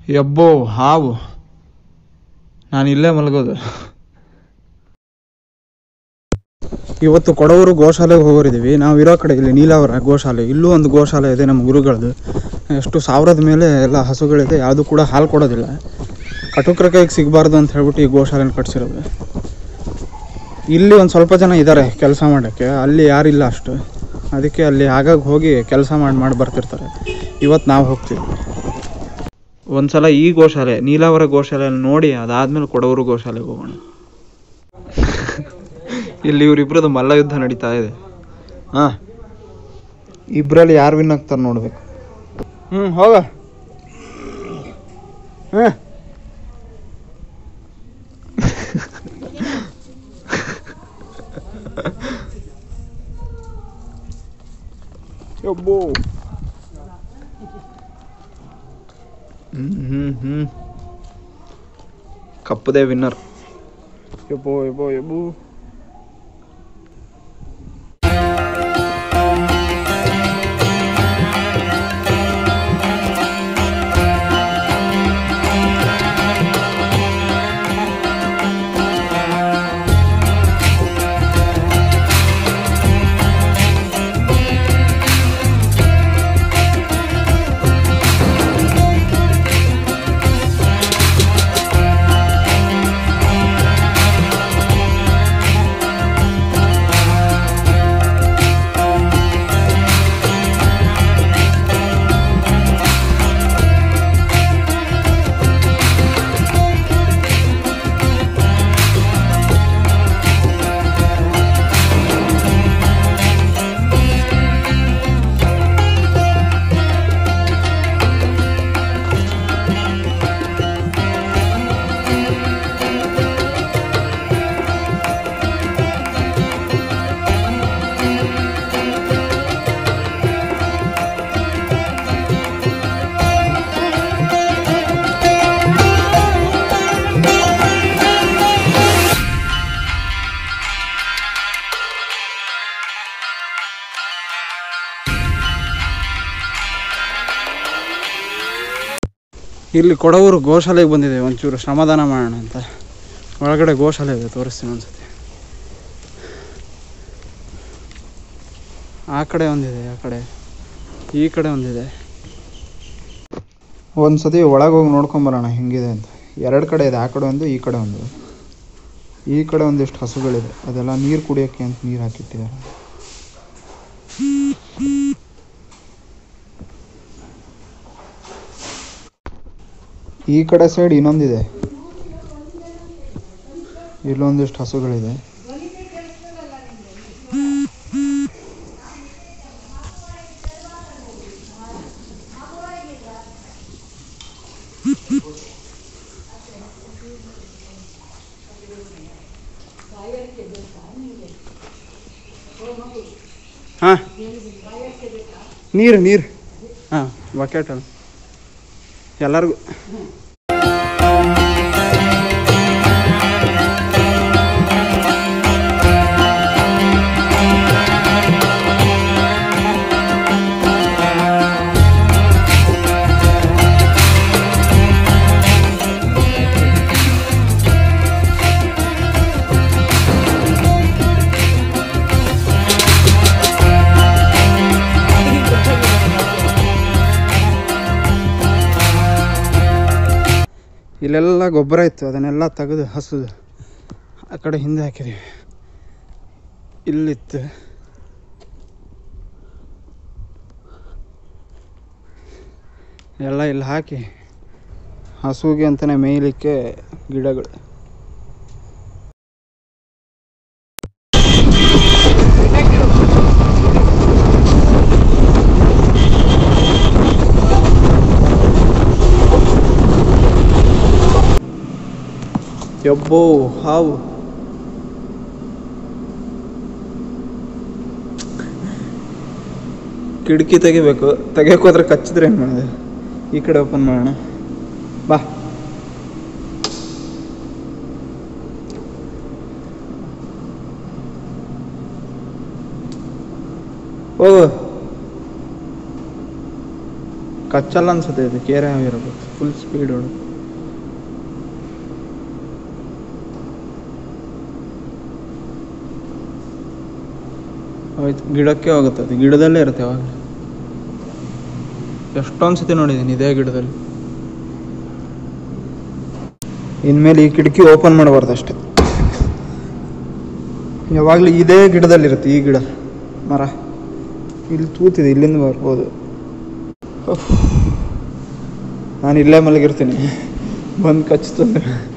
ಯಬ್ಬೋ ಹಾವು ನಾನು ಇಲ್ಲೇ ಮಲಗೋದು ಇವತ್ತು ಕೊಡವರು ಗೋಶಾಲೆಗೆ ಹೋಗೋರಿದ್ದೀವಿ ನಾವು ಇರೋ ಕಡೆ ಇಲ್ಲಿ ನೀಲಾವರ ಗೋಶಾಲೆ ಇಲ್ಲೂ ಒಂದು ಗೋಶಾಲೆ ಇದೆ ನಮ್ಮ ಗುರುಗಳದ್ದು ಎಷ್ಟು ಸಾವಿರದ ಮೇಲೆ ಎಲ್ಲ ಹಸುಗಳಿದೆ ಯಾವುದು ಕೂಡ ಹಾಲು ಕೊಡೋದಿಲ್ಲ ಕಟುಕರ ಕೈಗೆ ಸಿಗಬಾರ್ದು ಅಂತ ಹೇಳ್ಬಿಟ್ಟು ಈ ಗೋಶಾಲೆನ ಕಟ್ಸಿರೋದು ಇಲ್ಲಿ ಒಂದು ಸ್ವಲ್ಪ ಜನ ಇದ್ದಾರೆ ಕೆಲಸ ಮಾಡೋಕ್ಕೆ ಅಲ್ಲಿ ಯಾರಿಲ್ಲ ಅಷ್ಟು ಅದಕ್ಕೆ ಅಲ್ಲಿ ಆಗಾಗ ಹೋಗಿ ಕೆಲಸ ಮಾಡಿ ಮಾಡಿ ಬರ್ತಿರ್ತಾರೆ ಇವತ್ತು ನಾವು ಹೋಗ್ತೀವಿ ಒಂದ್ಸಲ ಈ ಗೋಶಾಲೆ ನೀಲಾವರ ಗೋಶಾಲೆ ನೋಡಿ ಅದಾದ್ಮೇಲೆ ಕೊಡವರು ಗೋಶಾಲೆಗೆ ಹೋಗೋಣ ಇಲ್ಲಿ ಇವರಿಬ್ರದ್ದು ಮಲ್ಲ ಯುದ್ಧ ನಡೀತಾ ಇದೆ ಹಾ ಇಬ್ರಲ್ಲಿ ಯಾರು ವಿನ್ ಆಗ್ತಾರೆ ನೋಡ್ಬೇಕು ಹ್ಮ್ ಹೋಗ ಹ್ಮ್ ಯಬ್ಬೋ ಹ್ಮ್ ಹ್ಮ್ ಹ್ಮ್ ಕಪ್ಪದೇ ವಿನ್ನರ್ ಯಬ್ಬೋ ಯಬ್ಬೋ ಯಬ್ಬೋ ಇಲ್ಲಿ ಕೊಡವರು ಗೋಶಾಲೆಗೆ ಬಂದಿದೆ ಒಂಚೂರು ಶ್ರಮದಾನ ಮಾಡೋಣ ಅಂತ ಒಳಗಡೆ ಗೋಶಾಲೆ ಇದೆ ತೋರಿಸ್ತೀನಿ ಒಂದ್ಸತಿ ಆ ಕಡೆ ಒಂದಿದೆ ಆ ಕಡೆ ಈ ಕಡೆ ಒಂದಿದೆ ಒಂದ್ಸತಿ ಒಳಗೆ ಹೋಗಿ ನೋಡ್ಕೊಂಬರೋಣ ಹೆಂಗಿದೆ ಅಂತ ಎರಡು ಕಡೆ ಇದೆ ಆ ಕಡೆ ಒಂದು ಈ ಕಡೆ ಒಂದು ಈ ಕಡೆ ಒಂದಿಷ್ಟು ಹಸುಗಳಿದೆ ಅದೆಲ್ಲ ನೀರು ಕುಡಿಯೋಕ್ಕೆ ಅಂತ ನೀರು ಹಾಕಿಟ್ಟಿದ್ದಾರೆ ಈ ಕಡೆ ಸೈಡ್ ಇನ್ನೊಂದಿದೆ ಇಲ್ಲೊಂದಿಷ್ಟು ಹಸುಗಳಿದೆ ಹಾಂ ನೀರು ನೀರು ಹಾಂ ಬಕೆಟ್ ಎಲ್ಲರಿಗೂ ಇಲ್ಲೆಲ್ಲ ಗೊಬ್ಬರ ಇತ್ತು ಅದನ್ನೆಲ್ಲ ತೆಗೆದು ಹಸುದು ಆ ಕಡೆ ಹಿಂದೆ ಹಾಕಿದ್ದೀವಿ ಇಲ್ಲಿತ್ತು ಎಲ್ಲ ಇಲ್ಲಿ ಹಾಕಿ ಹಸುಗೆ ಅಂತಲೇ ಮೇಯ್ಲಿಕ್ಕೆ ಗಿಡಗಳು ಯಬ್ಬೋ ಹಾವು ಕಿಟಕಿ ತೆಗಿಬೇಕು ತೆಗಿಯಕ್ಕೆ ಹೋದ್ರೆ ಕಚ್ಚಿದ್ರೆ ಏನು ಮಾಡಿದೆ ಈ ಕಡೆ ಓಪನ್ ಮಾಡೋಣ ಬಾ ಓ ಕಚ್ಚಲ್ಲ ಅನ್ಸುತ್ತೆ ಇದು ಕೇರೆ ಆಗಿರಬೇಕು ಫುಲ್ ಸ್ಪೀಡ್ ಹೊಡು ಹೋಯ್ತು ಗಿಡಕ್ಕೆ ಹೋಗುತ್ತೆ ಅದು ಗಿಡದಲ್ಲೇ ಇರುತ್ತೆ ಯಾವಾಗ ಎಷ್ಟೊಂದು ಸತಿ ನೋಡಿದ್ದೀನಿ ಇದೇ ಗಿಡದಲ್ಲಿ ಇನ್ಮೇಲೆ ಈ ಕಿಟಕಿ ಓಪನ್ ಮಾಡಬಾರ್ದು ಅಷ್ಟೇ ಯಾವಾಗಲೂ ಇದೇ ಗಿಡದಲ್ಲಿರುತ್ತೆ ಈ ಗಿಡ ಮರ ಇಲ್ಲಿ ತೂತಿದೆ ಇಲ್ಲಿಂದ ಬರ್ಬೋದು ಉಫ್. ನಾನು ಇಲ್ಲೇ ಮಲಗಿರ್ತೀನಿ ಬಂದು ಕಚ್ತಂದ್ರೆ